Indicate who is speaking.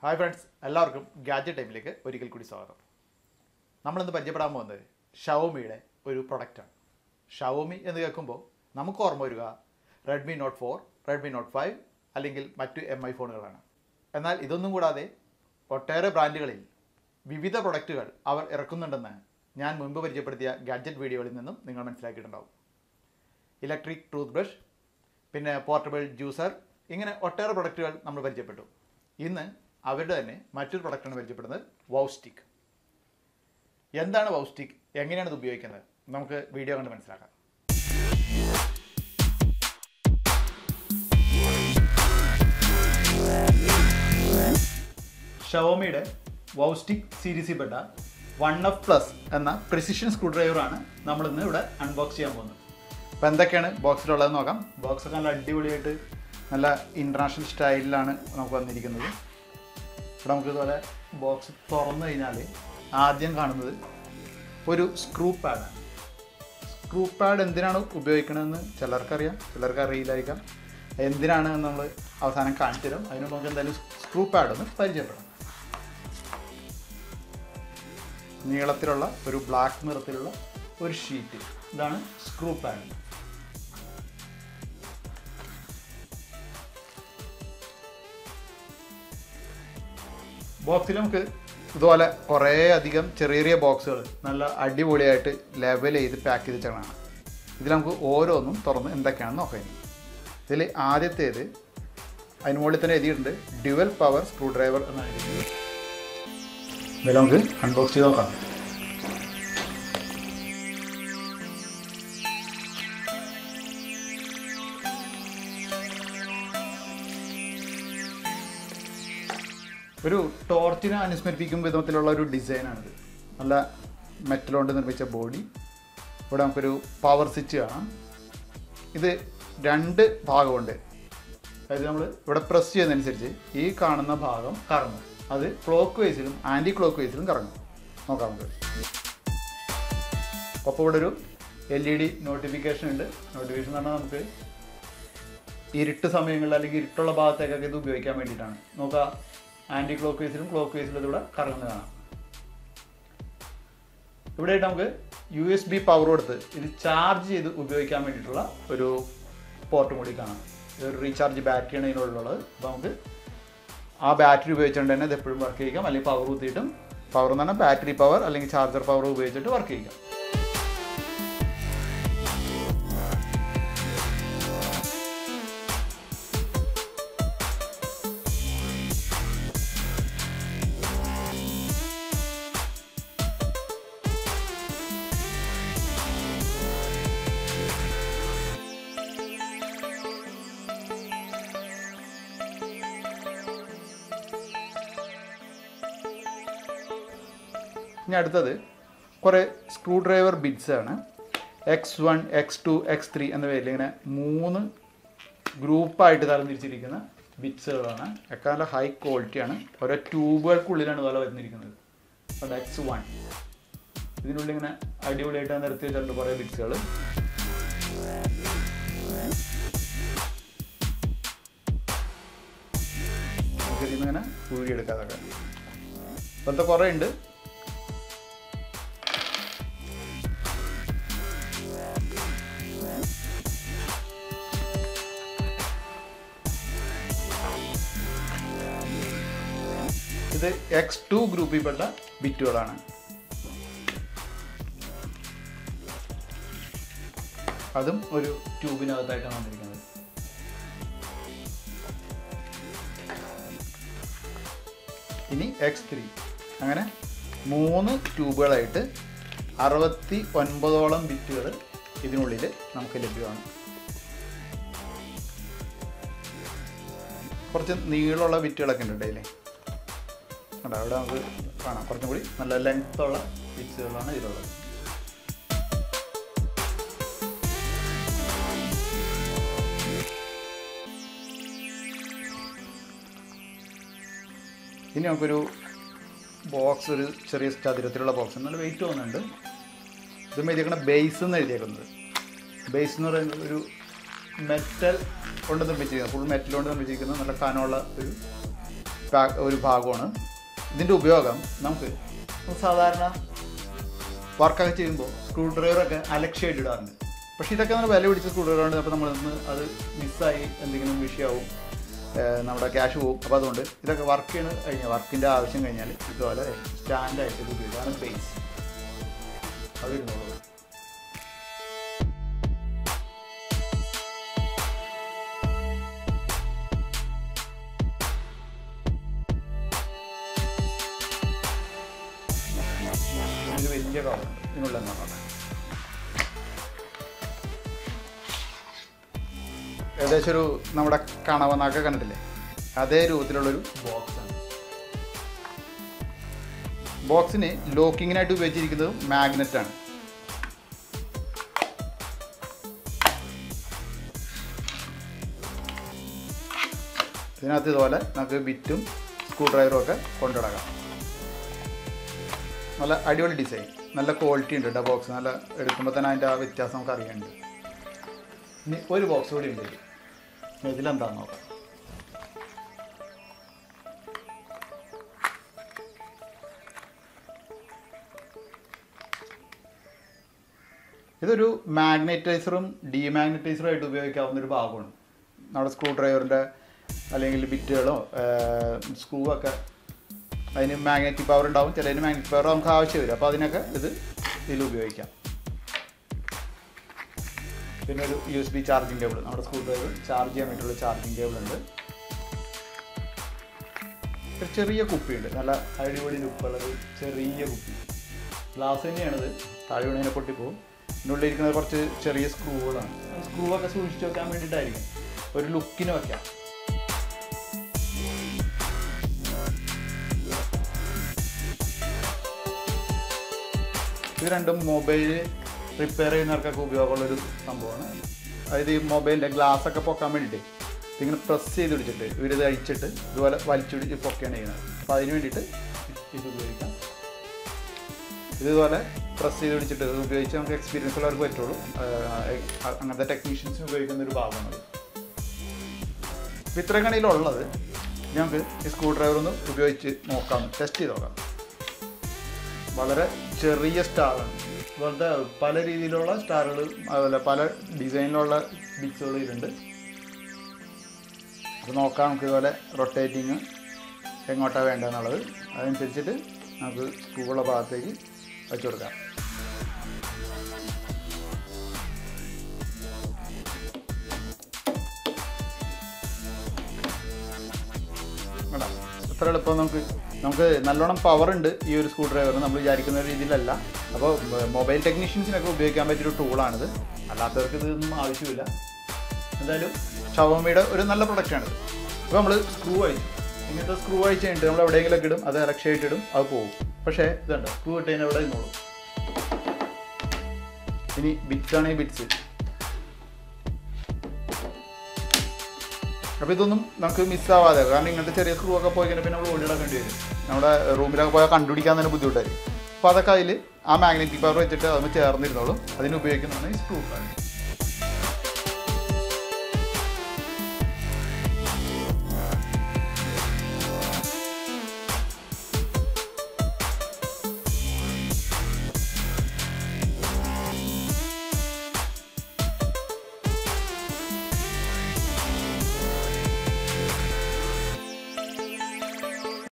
Speaker 1: Hi friends എല്ലാവർക്കും gadget ടൈമിലേക്ക് ഒരിക്കൽ കൂടി സ്വാഗതം നമ്മളിന്ന് പരിചയപ്പെടാൻ പോകുന്നത് ഷവോമിയുടെ ഒരു പ്രൊഡക്റ്റാണ് ഷവോമി എന്ന് കേൾക്കുമ്പോൾ നമുക്ക് ഓർമ്മ വരിക Redmi note four Redmi note five അല്ലെങ്കിൽ മറ്റു എം ഐ ഫോണുകളാണ് എന്നാൽ ഇതൊന്നും കൂടാതെ ഒട്ടേറെ ബ്രാൻഡുകളിൽ വിവിധ പ്രൊഡക്റ്റുകൾ അവർ ഇറക്കുന്നുണ്ടെന്ന് ഞാൻ മുൻപ് പരിചയപ്പെടുത്തിയ ഗാഡ്ജറ്റ് വീഡിയോകളിൽ നിന്നും നിങ്ങൾ മനസ്സിലാക്കിയിട്ടുണ്ടാവും ഇലക്ട്രിക് ടൂത്ത് ബ്രഷ് പിന്നെ പോർട്ടബിൾ ജ്യൂസർ ഇങ്ങനെ ഒട്ടേറെ പ്രൊഡക്റ്റുകൾ നമ്മൾ പരിചയപ്പെട്ടു ഇന്ന് അവരുടെ തന്നെ മറ്റൊരു പ്രൊഡക്റ്റാണ് പരിചയപ്പെടുന്നത് വൗസ്റ്റിക് എന്താണ് വൗസ്റ്റിക് എങ്ങനെയാണ് ഇത് ഉപയോഗിക്കുന്നത് നമുക്ക് വീഡിയോ കണ്ട് മനസ്സിലാക്കാം ഷവോമിയുടെ വൗസ്റ്റിക് സീരീസിൽ പെട്ട വൺ എഫ് പ്ലസ് എന്ന പ്രിസിഷൻ സ്ക്രൂ ഡ്രൈവറാണ് നമ്മളിന്ന് ഇവിടെ അൺബോക്സ് ചെയ്യാൻ പോകുന്നത് അപ്പോൾ എന്തൊക്കെയാണ് ബോക്സിലുള്ളതെന്ന് നോക്കാം ബോക്സൊക്കെ നല്ല അടിപൊളിയായിട്ട് നല്ല ഇൻ്റർനാഷണൽ സ്റ്റൈലിലാണ് നമുക്ക് വന്നിരിക്കുന്നത് ഇവിടെ നമുക്ക് ഇതുപോലെ ബോക്സ് തുറന്നു കഴിഞ്ഞാൽ ആദ്യം കാണുന്നത് ഒരു സ്ക്രൂ പാഡാണ് സ്ക്രൂ പാഡ് എന്തിനാണ് ഉപയോഗിക്കണമെന്ന് ചിലർക്കറിയാം ചിലർക്ക് അറിയില്ലായിരിക്കാം എന്തിനാണ് എന്ന് നമ്മൾ അവസാനം കാണിച്ചു തരും അതിന് നമുക്ക് എന്തായാലും സ്ക്രൂ പാഡ് ഒന്ന് പരിചയപ്പെടാം നീളത്തിലുള്ള ഒരു ബ്ലാക്ക് നിറത്തിലുള്ള ഒരു ഷീറ്റ് ഇതാണ് സ്ക്രൂ പാഡ് ബോക്സിൽ നമുക്ക് ഇതുപോലെ കുറേ അധികം ചെറിയ ചെറിയ ബോക്സുകൾ നല്ല അടിപൊളിയായിട്ട് ലെവൽ ചെയ്ത് പാക്ക് ചെയ്ത് വെച്ചാണ് ഇതിൽ നമുക്ക് ഓരോന്നും തുറന്ന് എന്തൊക്കെയാണെന്ന് നോക്കാം ഇതിൽ ആദ്യത്തേത് അതിന് മുകളിൽ തന്നെ എഴുതിയിട്ടുണ്ട് ഡ്യുവൽ പവർ സ്ക്രൂ ഡ്രൈവർ എന്നാണ് എഴുതിയത് ഇതിൽ നമുക്ക് അൺബോക്സ് ചെയ്ത് നോക്കാം ഒരു ടോർച്ചിനെ അനുസ്മരിപ്പിക്കും വിധത്തിലുള്ള ഒരു ഡിസൈനാണിത് നല്ല മെറ്റൽ കൊണ്ട് നിർമ്മിച്ച ബോഡി ഇവിടെ നമുക്കൊരു പവർ സ്വിച്ച് കാണാം ഇത് രണ്ട് ഭാഗമുണ്ട് അതായത് നമ്മൾ ഇവിടെ പ്രസ് ചെയ്യുന്നതനുസരിച്ച് ഈ കാണുന്ന ഭാഗം കറങ്ങും അത് ക്ലോക്ക് വൈസിലും ആൻറ്റി ക്ലോക്ക് വൈസിലും കറങ്ങും നോക്കാം നമുക്ക് അപ്പോൾ ഇവിടെ ഒരു എൽ ഇ ഡി നോട്ടിഫിക്കേഷൻ ഉണ്ട് നോട്ടിഫിക്കേഷൻ എന്ന് പറഞ്ഞാൽ നമുക്ക് ഇരുട്ട് സമയങ്ങളിൽ അല്ലെങ്കിൽ ഇരുട്ടുള്ള ഭാഗത്തേക്കൊക്കെ ഇത് ഉപയോഗിക്കാൻ വേണ്ടിയിട്ടാണ് നോക്കാം ആൻറ്റി ക്ലോക്ക് വൈസിലും ക്ലോക്ക് വൈസിലും ഇതിവിടെ കറങ്ങുന്നത് കാണാം ഇവിടെയായിട്ട് നമുക്ക് യു എസ് ബി പവർ കൊടുത്ത് ഇത് ചാർജ് ചെയ്ത് ഉപയോഗിക്കാൻ വേണ്ടിയിട്ടുള്ള ഒരു പോർട്ടും കൂടി കാണാം ഇതൊരു റീചാർജ് ബാറ്ററിയാണ് ഇതിനുള്ളത് അപ്പോൾ നമുക്ക് ആ ബാറ്ററി ഉപയോഗിച്ചുകൊണ്ട് തന്നെ ഇത് എപ്പോഴും വർക്ക് ചെയ്യിക്കാം അല്ലെങ്കിൽ പവർ കുത്തിയിട്ടും പവർ എന്ന് പറഞ്ഞാൽ ബാറ്ററി പവർ അല്ലെങ്കിൽ ചാർജർ പവർ ഉപയോഗിച്ചിട്ട് വർക്ക് ചെയ്യിക്കാം ഇനി അടുത്തത് കുറേ സ്ക്രൂ ഡ്രൈവർ ബിറ്റ്സ് ആണ് X one X two X three എന്ന പേരിൽ ഇങ്ങനെ മൂന്ന് ഗ്രൂപ്പായിട്ട് തരംതിരിച്ചിരിക്കുന്ന ബിറ്റ്സുകളാണ് ഒക്കെ നല്ല ഹൈ ക്വാളിറ്റിയാണ് ഓരോ ട്യൂബുകൾക്കുള്ളിലാണ് ഇതുപോലെ വരുന്നിരിക്കുന്നത് അപ്പോൾ എക്സ് വൺ ഇതിനുള്ളിൽ ഇങ്ങനെ അടിപൊളിയായിട്ട് നിരത്തി വെച്ചിട്ടുണ്ട് കുറേ ബിറ്റ്സുകൾ നമുക്ക് ഇതിൽ നിന്ന് ഇങ്ങനെ ഊരിയെടുക്കാതൊക്കെ ഇപ്പോഴത്തെ കുറേ ഉണ്ട് ഇത് എക്സ് ടു ഗ്രൂപ്പിൽപ്പെട്ട ബിറ്റുകളാണ് അതും ഒരു ട്യൂബിനകത്തായിട്ടാണ് വന്നിരിക്കുന്നത് ഇനി എക്സ് ത്രീ അങ്ങനെ മൂന്ന് ട്യൂബുകളായിട്ട് അറുപത്തി ഒൻപതോളം ബിറ്റുകൾ ഇതിനുള്ളിൽ നമുക്ക് ലഭ്യമാണ് കുറച്ച് നീളമുള്ള ബിറ്റുകളൊക്കെ ഉണ്ട് ഇതിൽ കണ്ടോ അവിടെ നമുക്ക് കാണാം കുറച്ചും കൂടി നല്ല ലെങ്ത്തുള്ള ബിറ്റ്സുകളാണ് ഇതിലുള്ളത് ഇനി നമുക്കൊരു ബോക്സ് ഒരു ചെറിയ ചതുരത്തിലുള്ള ബോക്സ് നല്ല വെയിറ്റ് തോന്നുന്നുണ്ട് ഇത് എഴുതിയേക്കുന്ന ബേസ് എന്ന് എഴുതിയേക്കുന്നത് ബേസ് എന്ന് പറയുന്നത് ഒരു മെറ്റൽ കൊണ്ട് നിർമ്മിച്ചിരിക്കുന്നത് ഫുൾ മെറ്റൽ കൊണ്ട് നിർമ്മിച്ചിരിക്കുന്ന നല്ല കനമുള്ള ഒരു പാ- ഒരു ഭാഗമാണ് ഇതിൻ്റെ ഉപയോഗം നമുക്ക് സാധാരണ വർക്കൊക്കെ ചെയ്യുമ്പോൾ സ്ക്രൂ ഡ്രൈവറൊക്കെ അലക്ഷ്യമായിട്ട് ഇടാറുണ്ട് പക്ഷേ ഇതൊക്കെ നമ്മൾ വില പിടിച്ച സ്ക്രൂ ഡ്രൈവറാണ് അപ്പോൾ നമ്മളൊന്ന് അത് മിസ്സായി എന്തെങ്കിലും വിഷയമാവും ഏഹ് നമ്മുടെ ക്യാഷ് പോകും അപ്പോൾ അതുകൊണ്ട് ഇതൊക്കെ വർക്ക് ചെയ്യണ കഴിഞ്ഞാൽ വർക്കിൻ്റെ ആവശ്യം കഴിഞ്ഞാൽ ഇതുപോലെ സ്റ്റാൻഡായിട്ട് ഇത് ഉപയോഗിക്കാണ് ബേസ് അത് ഇരുന്നോളൂ ഇത് വലിയ കവർ ഇതിനുള്ള നോക്കാം ഏകദേശം ഒരു നമ്മുടെ കണവനാക്ക കണ്ടിട്ടില്ലേ അതേ രൂപത്തിലുള്ളൊരു ബോക്സാണ് ബോക്സിന് ലോക്കിങ്ങിനായിട്ട് ഉപയോഗിച്ചിരിക്കുന്നത് മാഗ്നറ്റ് ആണ് ഇതിനകത്ത് ഇതുപോലെ നമുക്ക് ബിറ്റും സ്ക്രൂ ഡ്രൈവറും ഒക്കെ കൊണ്ടുനടക്കാം നല്ല അടിപൊളി ഡിസൈൻ നല്ല ക്വാളിറ്റി ഉണ്ട് കേട്ടോ ബോക്സ് നല്ല എടുക്കുമ്പോൾ തന്നെ അതിൻ്റെ ആ വ്യത്യാസം നമുക്ക് അറിയാനുണ്ട് ഇനി ഒരു ബോക്സ് കൂടി ഉണ്ട് ഇതിൽ. ഇനി ഇതിലെന്താന്ന് നോക്കാം ഇതൊരു മാഗ്നറ്റൈസറും ഡീമാഗ്നറ്റൈസറും ആയിട്ട് ഉപയോഗിക്കാവുന്ന ഒരു ഭാഗമാണ് നമ്മുടെ സ്ക്രൂ ഡ്രൈവറിൻ്റെ അല്ലെങ്കിൽ ബിറ്റുകളോ സ്ക്രൂ ഒക്കെ അതിന് മാഗ്നറ്റിക് പവർ ഉണ്ടാവും ചിലതിന് മാഗ്നറ്റിക് പവർ നമുക്ക് ആവശ്യം വരും അപ്പോൾ അതിനൊക്കെ ഇത് ഇതിൽ ഉപയോഗിക്കാം പിന്നെ ഒരു U S B charging cable നമ്മുടെ സ്ക്രൂ ഡ്രൈവർ ചാർജ് ചെയ്യാൻ വേണ്ടിയിട്ടുള്ള ചാർജിങ് കേബിൾ ഉണ്ട് ഒരു ചെറിയ കുപ്പിയുണ്ട് നല്ല അടിപൊളി ലുക്കുള്ള ഒരു ചെറിയ കുപ്പി ഗ്ലാസ് തന്നെയാണിത് താഴെ വീണതിനെ പൊട്ടിപ്പോവും ഇതിനുള്ളിൽ ഇരിക്കുന്നത് കുറച്ച് ചെറിയ സ്ക്രൂകളാണ് സ്ക്രൂ ഒക്കെ സൂക്ഷിച്ച് വെക്കാൻ വേണ്ടിയിട്ടായിരിക്കും ഒരു ലുക്കിന് വെക്കാം ഇത് രണ്ടും മൊബൈൽ റിപ്പയർ ചെയ്യുന്നവർക്കൊക്കെ ഉപയോഗമുള്ളൊരു സംഭവമാണ് അതായത് ഈ മൊബൈലിൻ്റെ ഗ്ലാസ് ഒക്കെ പൊക്കാൻ വേണ്ടിയിട്ട് ഇങ്ങനെ പ്രസ് ചെയ്ത് പിടിച്ചിട്ട് ഇവരിത് അഴിച്ചിട്ട് ഇതുപോലെ വലിച്ചുപിടിച്ച് പൊക്കുകയാണ് ചെയ്യുന്നത് അപ്പോൾ അതിന് വേണ്ടിയിട്ട് ഇത് ഉപയോഗിക്കാം ഇതുപോലെ പ്രസ് ചെയ്ത് പിടിച്ചിട്ട് ഇത് ഉപയോഗിച്ച് നമുക്ക് എക്സ്പീരിയൻസ് ഉള്ളവർക്ക് പറ്റുള്ളൂ ആഹ് അങ്ങനത്തെ ടെക്നീഷ്യൻസിന് ഉപയോഗിക്കുന്ന ഒരു ഭാഗമാണത് അപ്പോൾ ഇത്രയും കണിയിലുള്ളത് ഞങ്ങൾക്ക് ഈ സ്ക്രൂ ഡ്രൈവർ ഒന്ന് ഉപയോഗിച്ച് നോക്കാം ടെസ്റ്റ് ചെയ്ത് നോക്കാം വളരെ ചെറിയ സ്റ്റാറാണ് അതുപോലത്തെ പല രീതിയിലുള്ള സ്റ്റാറുകൾ അതുപോലെ പല ഡിസൈനിലുള്ള ബിറ്റ്സുകൾ ഇതിലുണ്ട് അപ്പോൾ നോക്കാം നമുക്ക് ഇതുപോലെ റൊട്ടേറ്റിങ് എങ്ങോട്ടാണ് വേണ്ടതെന്നുള്ളത് അതനുസരിച്ചിട്ട് നമുക്ക് സ്ക്രൂവുള്ള ഭാഗത്തേക്ക് വെച്ച് കൊടുക്കാം വേണ്ട എത്ര എളുപ്പം നമുക്ക് നമുക്ക് നല്ലോണം പവർ ഉണ്ട് ഈ ഒരു സ്ക്രൂ ഡ്രൈവർ നമ്മൾ വിചാരിക്കുന്ന രീതിയിലല്ല അപ്പോൾ മൊബൈൽ ടെക്നീഷ്യൻസിനൊക്കെ ഉപയോഗിക്കാൻ പറ്റിയൊരു ടൂളാണിത് അല്ലാത്തവർക്ക് ഇതൊന്നും ആവശ്യമില്ല എന്തായാലും ഷവോമിയുടെ ഒരു നല്ല പ്രൊഡക്റ്റാണിത് അപ്പോൾ നമ്മൾ സ്ക്രൂ അഴിച്ചു ഇങ്ങനത്തെ സ്ക്രൂ അഴിച്ച് കഴിഞ്ഞിട്ട് നമ്മൾ എവിടെയെങ്കിലൊക്കെ ഇടും അത് ഇറക്ഷയായിട്ട് ഇടും അത് പോകും പക്ഷേ ഇതുണ്ട് സ്ക്രൂ ഇട്ട് കഴിഞ്ഞാൽ ഇവിടെ നിന്നോളും ഇനി ബിറ്റ്സ് ആണെങ്കിൽ ബിറ്റ്സ് അപ്പോൾ ഇതൊന്നും നമുക്ക് മിസ്സാവാതെ കാരണം ഇങ്ങനത്തെ ചെറിയ സ്ക്രൂ ഒക്കെ പോയി കഴിഞ്ഞാൽ പിന്നെ നമ്മൾ ഓടിയിടക്കേണ്ടി വരും നമ്മുടെ റൂമിലൊക്കെ പോയാൽ കണ്ടുപിടിക്കാൻ തന്നെ ബുദ്ധിമുട്ടായിരിക്കും അപ്പോൾ അതൊക്കെ അതിൽ ആ മാഗ്നറ്റിക് പവർ വെച്ചിട്ട് അതൊന്ന് ചേർന്നിരുന്നോളും അതിന് ഉപയോഗിക്കുന്നതാണ് ഈ സ്ക്രൂ